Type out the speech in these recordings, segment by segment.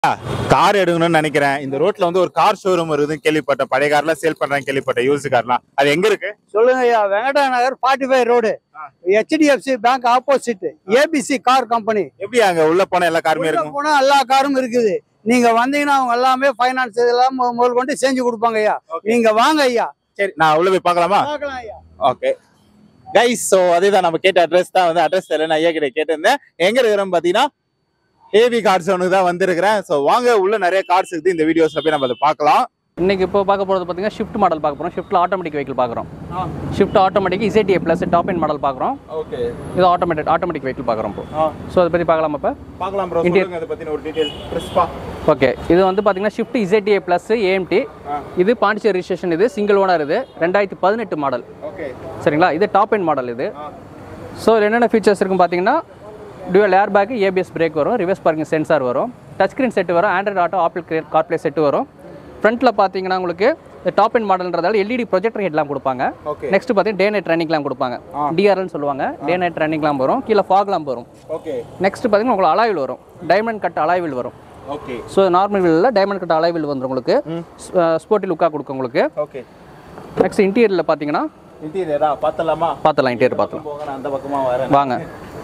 Car எடுக்கணும்னு நினைக்கிறேன் இந்த ரோட்ல வந்து ஒரு கார் ஷோரூம் இருக்குதுன்னு கேள்விப்பட்டேன் பழைய கார்லாம் சேல் பண்றாங்க கேள்விப்பட்டேன் யூஸ் கார்லாம் அது எங்க இருக்கு சொல்லுங்க ஐயா Venkata Nagar forty five road HDFC bank opposite ABC car company எப்படி அங்க உள்ள போன எல்லா காருமே இருக்கும் போனா எல்லா காரும் இருக்குது நீங்க வந்தீங்கன்னா அவங்க எல்லாமே ஃபைனான்ஸ் இதெல்லாம் மு- முதல் கொண்டு செஞ்சு கொடுப்பாங்க ஐயா நீங்க வாங்க ஐயா சரி நான் உள்ள போய் பார்க்கலாமா பார்க்கலாம் ஐயா ஓகே கைஸ் ஸோ அதேதான் நம்ம கேட்ட அட்ரஸ் தான் வந்து அட்ரஸ் தெரியல நான் ஐயா கிட்ட கேட்டிருந்தேன் எங்க இருக்கிறோம் பாத்தீங்கன்னா ஏவி கார்ஸ் ஒன்று தான் வந்திருக்கிறேன் ஸோ வாங்க உள்ள நிறைய கார்ஸ் இருக்குது இந்த வீடியோஸ்ல போய் நம்ம அதை பார்க்கலாம் இன்னைக்கு இப்போ பார்க்க போகிறது பார்த்தீங்கன்னா ஷிஃப்ட் மாடல் பார்க்க போகிறோம் ஷிஃப்ட்டில் ஆட்டோமேட்டிக் வெஹிக்கிள் பார்க்குறோம் Swift automatic ZDI plus top end model பார்க்குறோம் ஓகே இது ஆட்டோமேட்டிக் ஆட்டோமேட்டிக் வெஹிக்கிள் பார்க்குறோம் இப்போ ஸோ அதை பற்றி பார்க்கலாம் இப்போ பார்க்கலாம் ப்ரோ India- சொல்லுங்க அதை பத்தின ஒரு டீடைல் கிறிஸ்பா ஓகே இது வந்து பார்த்தீங்கன்னா ஷிஃப்ட் இசைடிஏ ப்ளஸ் ஏஎம்டி இது பாண்டிச்சேரி ரிஜிஸ்ட்ரேஷன் இது சிங்கிள் ஓனர் இது ரெண்டாயிரத்தி பதினெட்டு மாடல் ஓகே சரிங்களா இது டாப் இன் மாடல் இது ஸோ இதில் என்னென்ன ஃபீச்சர்ஸ் இருக்கும் பார்த்தீங்கன்னா dual air bag ABS brake வரும் ரிவர்ஸ் பார்க்கிங் சென்சார் வரும் டச் ஸ்க்ரீன் செட்டு வரும் Android Auto Apple CarPlay set வரும் ஃப்ரண்ட்டில் பார்த்தீங்கன்னா உங்களுக்கு டாப் இன் மாடல்ன்றதால எல்இடி ப்ரொஜெக்டர் ஹெட்லாம் கொடுப்பாங்க ஓகே நெக்ஸ்ட் பார்த்தீங்கன்னா டே நைட் ரன்னிங்லாம் கொடுப்பாங்க டிஆர்எல்னு சொல்லுவாங்க டே நைட் ரன்னிங்லாம் வரும் கீழே ஃபாக்லாம் வரும் ஓகே நெக்ஸ்ட் பார்த்தீங்கன்னா உங்களுக்கு அலாய்வில் வரும் டைமண்ட் கட் அலாய்வில் வரும் ஓகே ஸோ நார்மல் வீலில் டைமண்ட் கட் அலாய்வில் வந்துடும் உங்களுக்கு ஸ்போர்ட்டி லுக்காக கொடுக்கும் உங்களுக்கு ஓகே நெக்ஸ்ட் இன்டீரியரில் பார்த்தீங்கன்னா இன்டீரியரா பார்த்தலாமா பார்த்துலாம் இன்டீரியர் பார்த்துலாம் போங்க நான் அந்த பக்கமா வரேன் வாங்க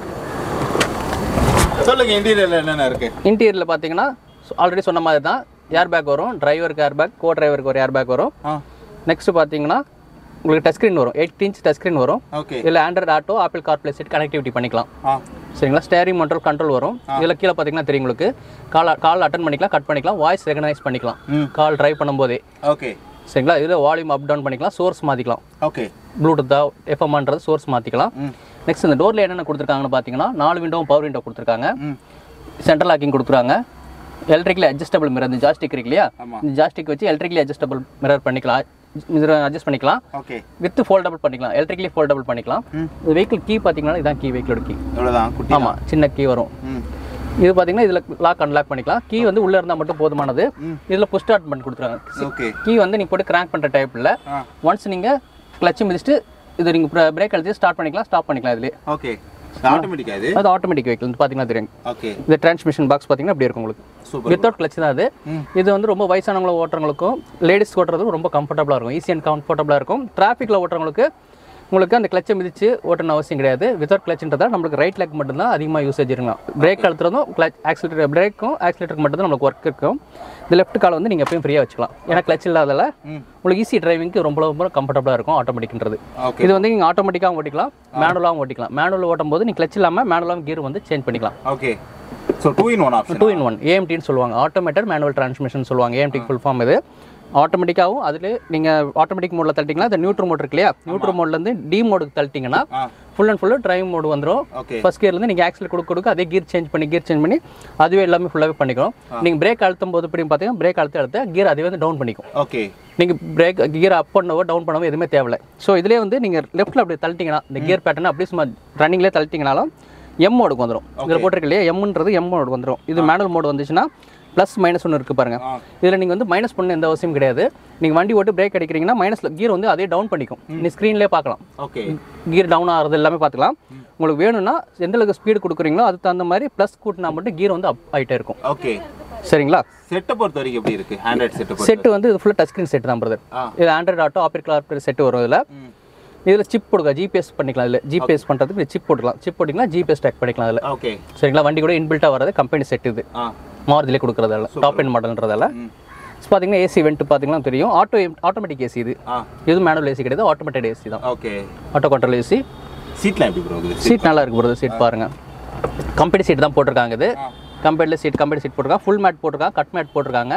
சொல்லுங்க இன்டீரியர்ல என்னென்ன இருக்கு இன்டீரியரில் பார்த்தீங்கன்னா ஆல்ரெடி சொன்ன மாதிரி தான் ஏர் பேக் வரும் டிரைவருக்கு ஏர் பேக் கோ டிரைவருக்கு ஒரு ஏர் பேக் வரும் ஆ நெக்ஸ்ட் பார்த்தீங்கன்னா உங்களுக்கு டச் ஸ்க்ரீன் வரும் எயிட் இன்ச் டச் ஸ்க்ரீன் வரும் ஓகே இதில் Android Auto Apple CarPlay set connectivity பண்ணிக்கலாம் ஆ சரிங்களா ஸ்டேரிங் மோட்டர் கண்ட்ரோல் வரும் இதில் கீழே பார்த்தீங்கன்னா தெரியும் உங்களுக்கு கால் கால் அட்டன் பண்ணிக்கலாம் கட் பண்ணிக்கலாம் வாய்ஸ் ரெகனைஸ் பண்ணிக்கலாம் ம். கால் டிரைவ் பண்ணும்போதே ஓகே சரிங்களா இதில் வால்யூம் அப் டவுன் பண்ணிக்கலாம் சோர்ஸ் மாற்றிக்கலாம் ஓகே ப்ளூடூத்தா எஃப்எம்ன்றது சோர்ஸ் மாற்றிக்கலாம் ம். நெக்ஸ்ட் இந்த டோரில் என்னென்ன கொடுத்துருக்காங்கன்னு பார்த்தீங்கன்னா நாலு விண்டோவும் பவர் விண்டோ கொடுத்துருக்காங்க ம் சென்ட்ரல் லாக்கிங் கொடுக்குறாங்க எலக்ட்ரிக்கலி அட்ஜஸ்டபிள் மிரர் இந்த ஜாஸ்டிக் இருக்கு இல்லையா ஆமா. இந்த ஜாஸ்டிக் வச்சு எலக்ட்ரிக்கலி அட்ஜஸ்டபிள் மிரர் பண்ணிக்கலாம் அட்ஜஸ்ட் பண்ணிக்கலாம் ஓகே வித் ஃபோல்டபுள் பண்ணிக்கலாம் எலக்ட்ரிக்கலி ஃபோல்டபுள் பண்ணிக்கலாம் இந்த வெஹிக்கிள் கீ பார்த்தீங்கன்னா இதான் கீ வெஹிக்கிளோட கீ இவ்வளவுதான் குட்டி ஆமாம் சின்ன கீ வரும் ம் இது பார்த்தீங்கன்னா இதில் லாக் அன்லாக் பண்ணிக்கலாம் கீ வந்து உள்ளே இருந்தால் மட்டும் போதுமானது இதில் புஷ் ஸ்டார்ட் பண்ணி கொடுத்துருக்காங்க ஓகே கீ வந்து நீங்கள் போட்டு கிராங்க் பண்ணுற டைப்பில் ஆ ஒன்ஸ் நீங்கள் கிளச்சு மிதிச்சுட்டு இது நீங்கள் பிரேக் அழுத்தி ஸ்டார்ட் பண்ணிக்கலாம் ஸ்டாப் பண்ணிக்கலாம் இதுலேயே ஓகே ஆட்டோமேட்டிக்கா இது அது ஆட்டோமேட்டிக் வெஹிக்கிள் வந்து பார்த்தீங்கன்னா தெரியும் ஓகே இந்த டிரான்ஸ்மிஷன் பாக்ஸ் பார்த்தீங்கன்னா இப்படி இருக்கும் உங்களுக்கு சூப்பர் வித்தவுட் கிளச் தான் அது இது வந்து ரொம்ப வயசானவங்கள ஓட்டுறவங்களுக்கும் லேடிஸ் ஓட்டுறதுக்கும் ரொம்ப கம்ஃபர்டபுளாக இருக்கும் ஈஸி அண்ட் கம்ஃபர்டபுளாக இருக்கும் டிராஃபிக்கில் ஓட்டுறவங்களுக்கு உங்களுக்கு அந்த கிளச்சை மிதிச்சு ஓட்டணும் அவசியம் கிடையாது வித்தவுட் கிளச்ன்றதா நம்மளுக்கு ரைட் லெக் மட்டும்தான் அதிகமாக யூசேஜ் இருக்கும் பிரேக் அழுத்துறதும் கிளச் ஆக்சிலேட்டர் பிரேக்கும் ஆக்சிலேட்டருக்கு மட்டும் தான் நம்மளுக்கு ஒர்க் இருக்கும் இந்த லெஃப்ட் கால் வந்து நீங்கள் எப்பயும் ஃப்ரீயாக வச்சுக்கலாம் ஏன்னா கிளச் இல்லாதால உங்களுக்கு ஈஸி டிரைவிங்க்கு ரொம்ப ரொம்ப கம்ஃபர்டபுளாக இருக்கும் ஆட்டோமேட்டிக்ன்றது ஓகே இது வந்து நீங்கள் ஆட்டோமேட்டிக்காகவும் ஓட்டிக்கலாம் மேனுவலாகவும் ஓட்டிக்கலாம் மேனுவல் ஓட்டும் போது நீ கிளச் இல்லாமல் மேனுவலாகவும் கியர் வந்து சேஞ்ச் பண்ணிக்கலாம் okay so two in one option two in one ஏஎம்டின்னு சொல்லுவாங்க ஆட்டோமேட்டட் மேனுவல் டிரான்ஸ்மிஷன் சொல்லுவாங்க ஏஎம்டி ஃபுல் ஃபார்ம் இது ஆட்டோமேட்டிக்காகவும் அதில் நீங்கள் ஆட்டோமேட்டிக் மோடில் தள்ளிட்டீங்கன்னா இந்த நியூட்ரல் மோட் இருக்கு இல்லையா நியூட்ரல் மோட்லேருந்து டி மோடுக்கு தள்ளிட்டீங்கன்னா ஆ full and full drive mode வந்துடும் ஓகே ஃபர்ஸ்ட் கியர்லேருந்து நீங்கள் ஆக்சில் கொடுக்க கொடுக்க அதே கியர் சேஞ்ச் பண்ணி கியர் சேஞ்ச் பண்ணி அதுவே எல்லாமே ஃபுல்லாகவே பண்ணிக்கும் நீங்கள் பிரேக் அழுத்தும் போது எப்படி பார்த்தீங்கன்னா பிரேக் அழுத்த அழுத்த கியர் அதுவே வந்து டவுன் பண்ணிக்கும் ஓகே நீங்கள் பிரேக் கியர் அப் பண்ணவோ டவுன் பண்ணவோ எதுவுமே தேவையில்லை ஸோ இதுலேயே வந்து நீங்கள் லெஃப்ட்டில் அப்படி தள்ளிட்டீங்கன்னா இந்த கியர் பேட்டர்ன் அப்படியே சும்மா ரன்னிங்லேயே தள்ளிட்டீங்கனாலும் எம் மோடுக்கு வந்துடும் இதில் போட்டிருக்கு இல்லையா எம்ன்றது எம் மோடு வந்துடும் இது மேனுவல் மோடு வந்துச்சுன்னா ப்ளஸ் மைனஸ் ஒன்று இருக்குது பாருங்கள் ஆ இதில் நீங்கள் வந்து மைனஸ் பண்ண எந்த அவசியம் கிடையாது நீங்கள் வண்டி ஓட்டு பிரேக் அடிக்கிறீங்கன்னா மைனஸில் கியர் வந்து அதே டவுன் பண்ணிக்கும் நீ ஸ்க்ரீன்லேயே பார்க்கலாம் ஓகே கியர் டவுன் ஆகிறது எல்லாமே பார்த்துக்கலாம் உங்களுக்கு வேணும்னா எந்த அளவுக்கு ஸ்பீடு கொடுக்குறீங்களோ அதுக்கு தகுந்த மாதிரி ப்ளஸ் கூட்டினா மட்டும் கியர் வந்து அப் ஆகிட்டே இருக்கும் ஓகே சரிங்களா செட்டை பொறுத்த வரைக்கும் எப்படி இருக்கு ஆண்ட்ராய்ட் செட்டை பொறுத்த செட்டு வந்து இது ஃபுல்லாக டச் ஸ்க்ரீன் செட் தான் பிரதர் ஆ. இது ஆண்ட்ராய்ட் ஆட்டோ ஆப்பிள் கிளார் செட்டு வரும் இதில் ம் இதில் சிப் போடுங்க ஜிபிஎஸ் பண்ணிக்கலாம் இதில் ஜிபிஎஸ் பண்ணுறதுக்கு சிப் போட்டுக்கலாம் சிப் போட்டிங்கன்னா ஜிபிஎஸ் டேக் பண்ணிக்கலாம் அதில் ஓகே சரிங்களா வண்டி கூட இன்பில்ட்டாக வர்றது கம்பெனி செட் இது ஆ மாருதிலே கொடுக்குறதால டாப் எண்ட் மாடல்ன்றதால ம் பார்த்தீங்கன்னா ஏசி வெண்ட் பார்த்தீங்கன்னா தெரியும் ஆட்டோ ஆட்டோமேட்டிக் ஏசி இது ஆ இது மேனுவல் ஏசி கிடையாது ஆட்டோமேட்டட் ஏசி தான் ஓகே ஆட்டோ கண்ட்ரோல் ஏசி சீட்லாம் எப்படி ப்ரோ இருக்குது சீட் நல்லா இருக்கு ப்ரோ சீட் பாருங்க கம்பெனி சீட் தான் போட்டிருக்காங்க இது கம்பெனியில் சீட் கம்பெனி சீட் போட்டிருக்காங்க ஃபுல் மேட் போட்டிருக்காங்க கட் மேட் போட்டிருக்காங்க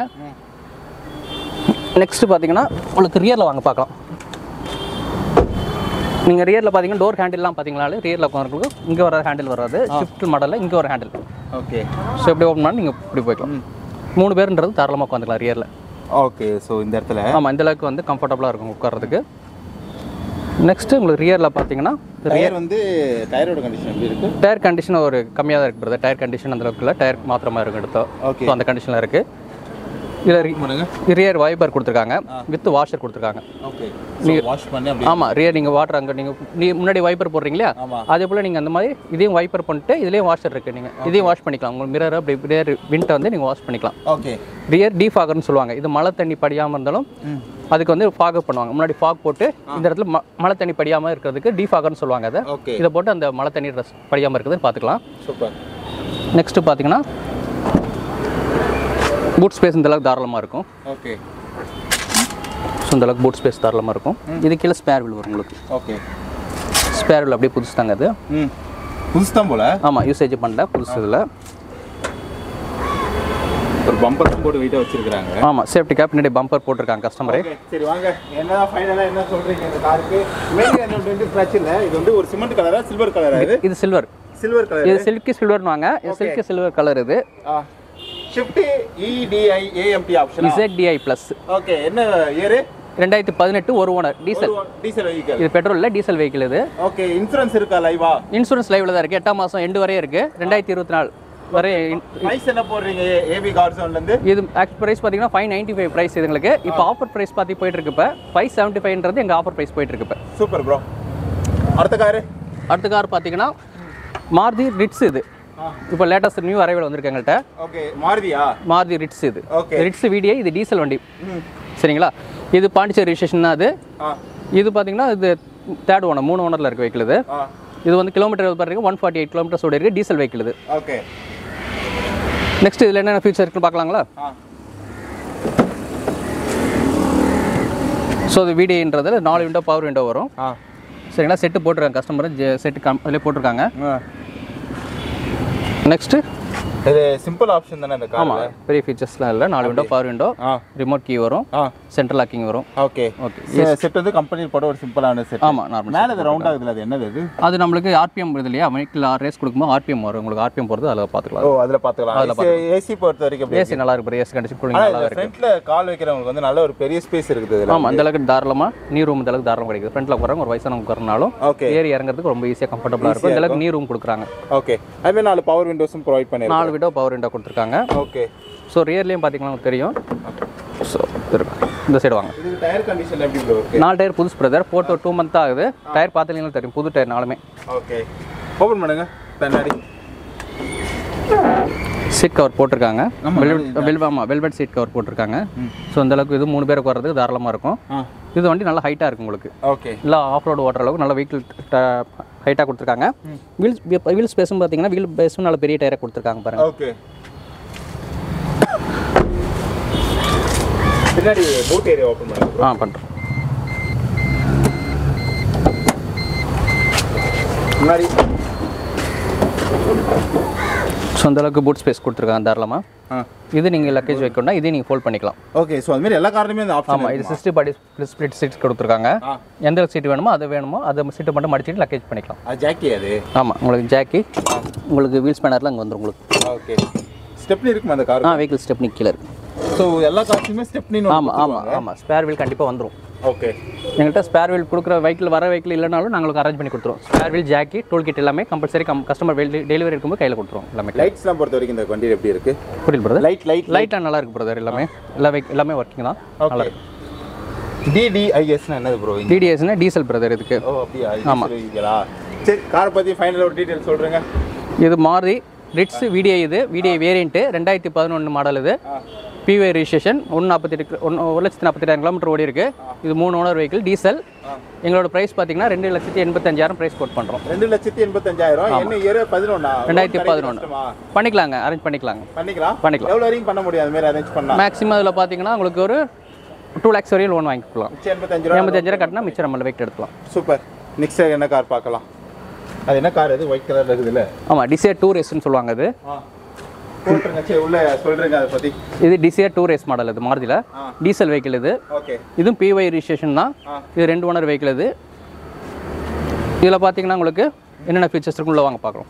நெக்ஸ்ட் பார்த்தீங்கன்னா உங்களுக்கு ரியரில் வாங்க பார்க்கலாம் நீங்கள் ரியரில் பார்த்தீங்கன்னா டோர் ஹேண்டில்லாம் பார்த்தீங்கனாலே ரியரில் உட்காந்துருக்கு இங்கே வர ஹேண்டில் வராது ஷிஃப்ட் மாடலில் இங்கே வர ஹேண்டில் ஓகே ஸோ எப்படி ஓப்பன் பண்ணால் நீங்கள் இப்படி போய்க்கலாம் மூணு பேருன்றது தாராளமாக உட்காந்துக்கலாம் ரியரில் ஓகே ஸோ இந்த இடத்துல ஆமாம் இந்த அளவுக்கு வந்து கம்ஃபர்டபுளாக இருக்கும் உட்கார்றதுக்கு நெக்ஸ்ட்டு உங்களுக்கு ரியரில் பார்த்தீங்கன்னா டயர் வந்து டயரோட கண்டிஷன் எப்படி இருக்கு டயர் கண்டிஷன் ஒரு கம்மியாக தான் இருக்குது டயர் கண்டிஷன் அந்த அளவுக்கு இல்லை டயர் மாத்திரமா இருக்கும் எடுத்தோம் Okay. ஸோ அந்த கண்டிஷனில் இருக்குது இதில் பண்ணுங்க ரியர் வைப்பர் கொடுத்துருக்காங்க வித் வாஷர் கொடுத்துருக்காங்க ஓகே வாஷ் பண்ணி அப்படி ஆமாம் ரியர் நீங்கள் வாட்டர் அங்கே நீங்கள் நீ முன்னாடி வைப்பர் போடுறீங்க இல்லையா ஆமா. அதே போல் நீங்கள் அந்த மாதிரி இதையும் வைப்பர் பண்ணிட்டு இதுலேயும் வாஷர் இருக்குது நீங்கள் இதையும் வாஷ் பண்ணிக்கலாம் உங்கள் மிரர் அப்படி ரியர் விண்ட்டை வந்து நீங்கள் வாஷ் பண்ணிக்கலாம் ஓகே ரியர் டீஃபாகர்னு சொல்லுவாங்க இது மழை தண்ணி படியாமல் இருந்தாலும் அதுக்கு வந்து ஃபாகர் பண்ணுவாங்க முன்னாடி ஃபாக் போட்டு இந்த இடத்துல ம- மழை தண்ணி படியாமல் இருக்கிறதுக்கு டீஃபாகர்னு சொல்லுவாங்க அதை ஓகே இதை போட்டு அந்த மழை தண்ணி ட்ரெஸ் படியாமல் இருக்குதுன்னு பார்த்துக்கலாம் சூப்பர் நெக்ஸ்ட்டு பார்த்தீங்கன்னா பூட் ஸ்பேஸ் இந்த அளவுக்கு தாராளமாக இருக்கும் ஓகே ஸோ இந்த அளவுக்கு பூட் ஸ்பேஸ் தாராளமாக இருக்கும் இது கீழே ஸ்பேர் வில் வரும் உங்களுக்கு ஓகே ஸ்பேர் வில் அப்படியே புதுசு தாங்க அது ம் புதுசு தான் போல ஆமாம் யூசேஜ் பண்ணல புதுசு இதில் ஒரு பம்பர் போட்டு வெயிட்டாக வச்சிருக்காங்க ஆமாம் சேஃப்டி கேப் பின்னாடி பம்பர் போட்டிருக்காங்க கஸ்டமரே ஓகே சரி வாங்க என்னதான் ஃபைனலாக என்ன சொல்றீங்க இந்த காருக்கு மெயின் என்ன வந்து ஸ்க்ராட்ச் இல்லை இது வந்து ஒரு சிமெண்ட் கலரா சில்வர் கலரா இது இது சில்வர் சில்வர் கலர் இது சில்கி சில்வர்னு வாங்க இது சில்கி சில்வர் கலர் இது Swift EDI AMT option ZDI plus okay என்ன இயரு ரெண்டாயிரத்தி பதினெட்டு ஒரு ஓனர் டீசல் டீசல் வெஹிக்கல் இது பெட்ரோல் இல்லை டீசல் வெஹிக்கிள் இது ஓகே இன்சூரன்ஸ் இருக்கா லைவா இன்சூரன்ஸ் லைவ்ல தான் இருக்குது எட்டாம் மாதம் எண்டு வரையும் இருக்குது ரெண்டாயிரத்தி இருபத்தி நாலு வரை ப்ரைஸ் என்ன போடுறீங்க ஏபி கார்ட்ஸோன்லேருந்து இது ஆக்சுவல் ப்ரைஸ் பார்த்தீங்கன்னா ஃபைவ் நைன்ட்டி ஃபைவ் ப்ரைஸ் இதுங்களுக்கு இப்போ ஆஃபர் ப்ரைஸ் பார்த்து போயிட்டு இருக்கு இப்போ ஃபைவ் செவன்ட்டி ஃபைவ்ன்றது எங்கள் ஆஃபர் ப்ரைஸ் போயிட்டு இருக்கு இப்போ சூப்பர் ப்ரோ அடுத்த காரு அடுத்த கார் பார்த்தீங்கன்னா மாருதி ரிட்ஸ் இது இப்போ லேட்டஸ்ட் நியூ அரைவல் வந்திருக்கு எங்கள்கிட்ட ஓகே மாருதியா மாருதி ரிட்ஸ் இது ஓகே ரிட்ஸ் விடிஐ இது டீசல் வண்டி சரிங்களா இது பாண்டிச்சேரி ரிஜிஸ்ட்ரேஷன் தான் அது ஆ இது பார்த்தீங்கன்னா இது தேர்ட் ஓனர் மூணு ஓனரில் இருக்க வெஹிக்கிள் இது ஆ இது வந்து கிலோமீட்டர் பாருங்க ஒன் ஃபார்ட்டி எயிட் கிலோமீட்டர்ஸ் ஓடி இருக்கு டீசல் வெஹிக்கிள் இது ஓகே நெக்ஸ்ட் இதில் என்னென்ன ஃபீச்சர் இருக்குன்னு பார்க்கலாங்களா ஆ ஸோ இது விடிஐன்றதுல நாலு விண்டோ பவர் விண்டோ வரும் ஆ சரிங்களா செட்டு போட்டிருக்காங்க கஸ்டமர் செட்டு கம் அதிலே போட்டிருக்காங்க நெக்ஸ்ட்டு இது சிம்பிள் ஆப்ஷன் தானே இந்த கார் ஆமாம் பெரிய ஃபீச்சர்ஸ்லாம் இல்லை நாலு விண்டோ பவர் விண்டோ ஆ ரிமோட் கீ வரும் ஆ சென்ட்ரல் லாக்கிங் வரும் ஓகே ஓகே செட் வந்து கம்பெனி போட ஒரு சிம்பிளான செட் ஆமாம் நார்மல் மேலே இது ரவுண்ட் ஆகுதுல அது என்னது இது அது நம்மளுக்கு ஆர்பிஎம் வருது இல்லையா வெஹிக்கிள் ரேஸ் கொடுக்கும்போது ஆர்பிஎம் வரும் உங்களுக்கு ஆர்பிஎம் போகிறது அதில் ஓ பார்த்துக்கலாம் அதில் பார்த்துக்கலாம் ஏசி பொறுத்த வரைக்கும் எப்படி ஏசி நல்லா இருக்கு ஏசி கண்டிச்சு கூலிங் ஆனால் நல்லா இந்த இருக்கு ஃப்ரண்ட்ல கால் வைக்கிறவங்களுக்கு வந்து நல்ல ஒரு பெரிய ஸ்பேஸ் இருக்குது இதில் ஆமாம் அந்த அளவுக்கு தாராளமாக நீ ரூம் இந்த அளவுக்கு தாராளமாக கிடைக்குது ஃப்ரண்ட்டில் உட்காரங்க ஒரு வயசானவங்க உட்காரனாலும் ஓகே ஏறி இறங்குறதுக்கு ரொம்ப ஈஸியாக கம்ஃபர்டபுளாக இருக்கும் இந்த அளவுக்கு நீ ரூம் கொடுக்குறாங்க ஓகே அதுமாதிரி நாலு பவர் விண்டோஸும் ப்ரொவைட் பண்ணிருக்கோம் நாலு விண்டோ பவர் விண்டோ கொடுத்துருக்காங்க ஓகே ஸோ ரியர்லேயும் பார்த்தீங்கன்னா உங்களுக்கு தெரியும் ஸோ இருக்கு இந்த சைடு வாங்க இது டயர் கண்டிஷன் எப்படி ப்ரோ இருக்கு நாலு டயர் புதுசு பிரதர் போட்டு டூ மந்த் ஆகுது டயர் பார்த்தீங்கன்னா தெரியும் புது டயர் நாலுமே ஓகே ஓப்பன் பண்ணுங்க பின்னாடி சீட் கவர் போட்டிருக்காங்க ஆமா, வெல்வெட் வெல் ஆமாம் வெல்வெட் சீட் கவர் போட்டிருக்காங்க ஸோ அந்த அளவுக்கு இது மூணு பேருக்கு வர்றதுக்கு தாராளமாக இருக்கும் ஆ இது வண்டி நல்லா ஹைட்டாக இருக்கும் உங்களுக்கு ஓகே இல்லை ஆஃப் ரோடு ஓட்டுற அளவுக்கு நல்ல வெஹிக்கிள் ஹைட்டாக கொடுத்துருக்காங்க வீல்ஸ் வீல் ஸ்பேஸும் பார்த்தீங்கன்னா வீல் பேஸும் நல்ல பெரிய டயரை கொடுத்துருக்காங்க பாருங்க ஓகே பின்னாடி பூட் ஏரியா ஓப்பன் பண்ணுங்க ஆ பண்ணுறோம் முன்னாடி ஸோ அந்த அளவுக்கு பூட் ஸ்பேஸ் கொடுத்துருக்காங்க தாராளமாக ஆ இது நீங்கள் லக்கேஜ் வைக்கணும்னா இதே நீங்கள் ஃபோல்ட் பண்ணிக்கலாம் ஓகே ஸோ அது மாதிரி எல்லா கார்லையுமே இந்த ஆப்ஷன் ஆமாம் இது சிக்ஸ்டி பாடி ஸ்பிளிட் சீட்ஸ் கொடுத்துருக்காங்க ஆ. எந்த சீட் வேணுமோ அது வேணுமோ அதை சீட்டை மட்டும் மடிச்சிட்டு லக்கேஜ் பண்ணிக்கலாம் அது ஜாக்கி அது ஆமாம் உங்களுக்கு ஜாக்கி உங்களுக்கு வீல் ஸ்பேனரில் அங்கே வந்துடும் உங்களுக்கு ஓகே ஸ்டெப்னி இருக்குமா அந்த கார் ஆ வெஹிக்கிள் ஸ்டெப்னி கீழே இருக்கு ஸோ எல்லா கார்ஸுமே ஸ்டெப்னின்னு ஆமாம் ஆமாம் ஆமாம் ஸ்பேர் வீல் கண்டிப்பாக வந்துடும் ஓகே எங்கள்கிட்ட ஸ்பேர் வீல் கொடுக்குற வெஹிக்கிள் வர வெஹிக்கிள் இல்லைனாலும் நாங்களுக்கு அரேஞ்ச் பண்ணி கொடுத்துருவோம் spare wheel jacky tool kit எல்லாமே கம்பல்சரி கம் கஸ்டமர் டெலிவரி இருக்கும்போது கையில் கொடுத்துருவோம் எல்லாமே லைட்ஸ்லாம் பொறுத்த வரைக்கும் இந்த வண்டி எப்படி இருக்கு புரியல பிரதர் லைட் லைட் லைட்டாக நல்லா இருக்கு பிரதர் எல்லாமே எல்லா வெஹிக் எல்லாமே ஒர்க்கிங் தான் நல்லா ஓகே டிடிஐஎஸ்னா என்னது ப்ரோ டிடிஎஸ்னா டீசல் பிரதர் இதுக்கு ஓ அப்படியா ஆமா சரி காரை பத்தி ஃபைனல் ஒரு டீடைல் சொல்றேங்க இது மாருதி ரிட்ஸ் விடிஐ இது விடிஐ வேரியண்ட்டு ரெண்டாயிரத்தி பதினொன்று மாடல் இது பிவை ரிஜிஸ்ட்ரேஷன் ஒன்று நாற்பத்தெட்டு ஒன்று ஒரு லட்சத்தி நாற்பத்தெட்டாயிரம் கிலோமீட்டர் ஓடி இருக்கு இது மூணு ஓனர் வெஹிக்கிள் டீசல் எங்களோட ப்ரைஸ் பார்த்தீங்கன்னா ரெண்டு லட்சத்தி எண்பத்தஞ்சாயிரம் ப்ரைஸ் கோட் பண்ணுறோம் ரெண்டு லட்சத்தி எண்பத்தஞ்சாயிரம் என்ன இயர் பதினொன்னா ரெண்டாயிரத்தி பதினொன்று பண்ணிக்கலாங்க அரேஞ்ச் பண்ணிக்கலாங்க பண்ணிக்கலாம் பண்ணிக்கலாம். எவ்வளோ வரைக்கும் பண்ண முடியும் அது மாதிரி அரேஞ்ச் பண்ணா மேக்ஸிமம் அதில் பார்த்தீங்கன்னா உங்களுக்கு ஒரு டூ லேக்ஸ் வரையும் லோன் வாங்கிக்கலாம் மிச்சம் எண்பத்தஞ்சு ரூபா எண்பத்தஞ்சாயிரம் கட்டினா மிச்சம் நம்ம வெயிட் எடுக்கலாம் சூப்பர் நெக்ஸ்ட் என்ன கார் பார்க்கலாம் அது என்ன கார் அது ஒயிட் கலர்ல இருக்குதுல்ல ஆமாம் டிசைர் டூ ரேஸ்னு சொல்லுவாங்க அது ஆ போட்டுருங்க சரி உள்ள சொல்றேங்க அதை பத்தி இது டிசைர் டூ ரேஸ் மாடல் இது மாருதியில் ஆ டீசல் வெஹிக்கிள் இது ஓகே இதுவும் பிஒய் ரிஜிஸ்ட்ரேஷன் தான் ஆ. இது ரெண்டு ஓனர் வெஹிக்கிள் இது இதில் பார்த்தீங்கன்னா உங்களுக்கு என்னென்ன ஃபீச்சர்ஸ் இருக்குள்ள வாங்க பார்க்குறோம்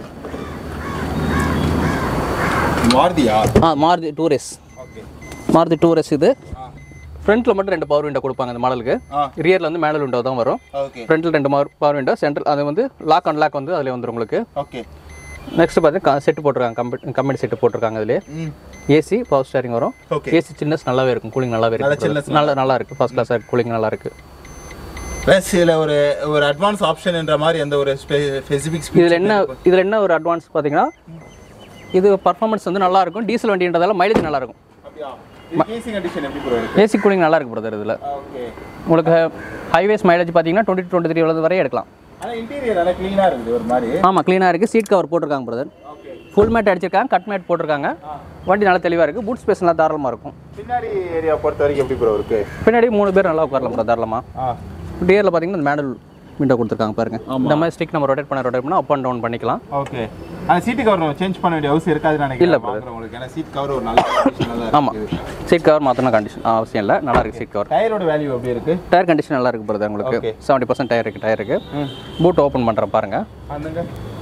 மாருதியா ஆ Maruti tour S okay Maruti tour S இது ஆ ஃப்ரண்ட்டில் மட்டும் ரெண்டு பவர் விண்டோ கொடுப்பாங்க இந்த மாடலுக்கு ஆ ரியரில் வந்து மேனுவல் விண்டோ தான் வரும் ஓகே ஃப்ரண்ட்டில் ரெண்டு பவர் விண்டோ சென்ட்ரல் அது வந்து லாக் அண்ட் லாக் வந்து அதில் வந்துடும் உங்களுக்கு ஓகே நெக்ஸ்ட் பார்த்தீங்கன்னா செட்டு போட்டிருக்காங்க கம்பெனி கம்பெனி செட்டு போட்டிருக்காங்க இதுலேயே ம் ஏசி பவர் ஸ்டேரிங் வரும் ஓகே ஏசி சின்னஸ் நல்லாவே இருக்கும் கூலிங் நல்லாவே நல்ல இருக்கு chillness நல்லா நல்லா இருக்கு ஃபர்ஸ்ட் கிளாஸ் கூலிங் நல்லா இருக்கு ப்ளஸ் இதில் ஒரு ஒரு அட்வான்ஸ் ஆப்ஷன்ன்ற மாதிரி எந்த ஒரு ஸ்பெசிஃபிக் இதில் என்ன இதில் என்ன ஒரு அட்வான்ஸ் பார்த்தீங்கன்னா இது பர்ஃபார்மன்ஸ் வந்து நல்லா இருக்கும் டீசல் வண்டின்றதால மைலேஜ் நல்லா இருக்கும் அப்படியா ஏசி கண்டிஷன் எப்படி ப்ரோ இருக்கு ஏசி கூலிங் நல்லா இருக்கு பிரதர் இதில் ஓகே உங்களுக்கு ஹைவேஸ் மைலேஜ் பார்த்தீங்கன்னா டுவெண்ட்டி டுவெண்ட்டி த்ரீ வரை எடுக்கலாம் ஆனால் இன்டீரியர் நல்லா க்ளீனாக இருக்குது ஒரு மாதிரி ஆமாம் க்ளீனாக இருக்குது சீட் கவர் போட்டிருக்காங்க பிரதர் ஓகே ஃபுல் மேட் அடிச்சிருக்காங்க கட் மேட் போட்டிருக்காங்க வண்டி நல்லா தெளிவாக இருக்குது பூட் ஸ்பேஸ் நல்லா தாராளமாக இருக்கும் பின்னாடி ஏரியா பொறுத்த வரைக்கும் எப்படி ப்ரோ இருக்கு பின்னாடி மூணு பேர் நல்லா உட்காரலாம் ப்ரோ தாராளமாக ஆ டியரில் பார்த்தீங்கன்னா இந்த மேடல் விண்டோ கொடுத்துருக்காங்க பாருங்க இந்த மாதிரி ஸ்டிக் நம்ம ரொட்டேட் பண்ண ரொட்டேட் பண்ணால் அப் அண்ட் டவுன் பண்ணிக்கலாம் ஓகே அந்த சீட்டு கவர் நம்ம சேஞ்ச் பண்ண வேண்டிய அவசியம் இருக்காதுன்னு நினைக்கிறேன் இல்ல, உங்களுக்கு ஏன்னா சீட் கவர் ஒரு நல்ல கண்டிஷனில் தான் ஆமாம் சீட் கவர் மாற்றணும் கண்டிஷன் அவசியம் இல்லை நல்லா இருக்குது சீட் கவர் டயரோட வேல்யூ எப்படி இருக்கு டயர் கண்டிஷன் நல்லா இருக்குது பிரதர் உங்களுக்கு Okay. செவன்ட்டி பர்சன்ட் டயர் இருக்குது டயர் இருக்குது பூட் ஓப்பன் பண்ணுறேன் பாருங்க அந்தங்க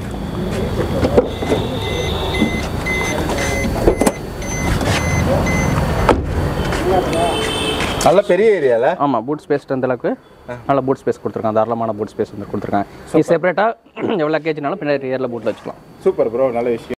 நல்ல பெரிய ஏரியால ஆமாம் பூட் ஸ்பேஸ் அந்த அளவுக்கு நல்ல பூட் ஸ்பேஸ் கொடுத்துருக்காங்க தாராளமான பூட் ஸ்பேஸ் வந்து கொடுத்துருக்காங்க இது செப்பரேட்டாக எவ்வளோ கேஜினாலும் பின்னாடி ஏரில் பூட்டில் வச்சுக்கலாம் சூப்பர் ப்ரோ நல்ல விஷயம்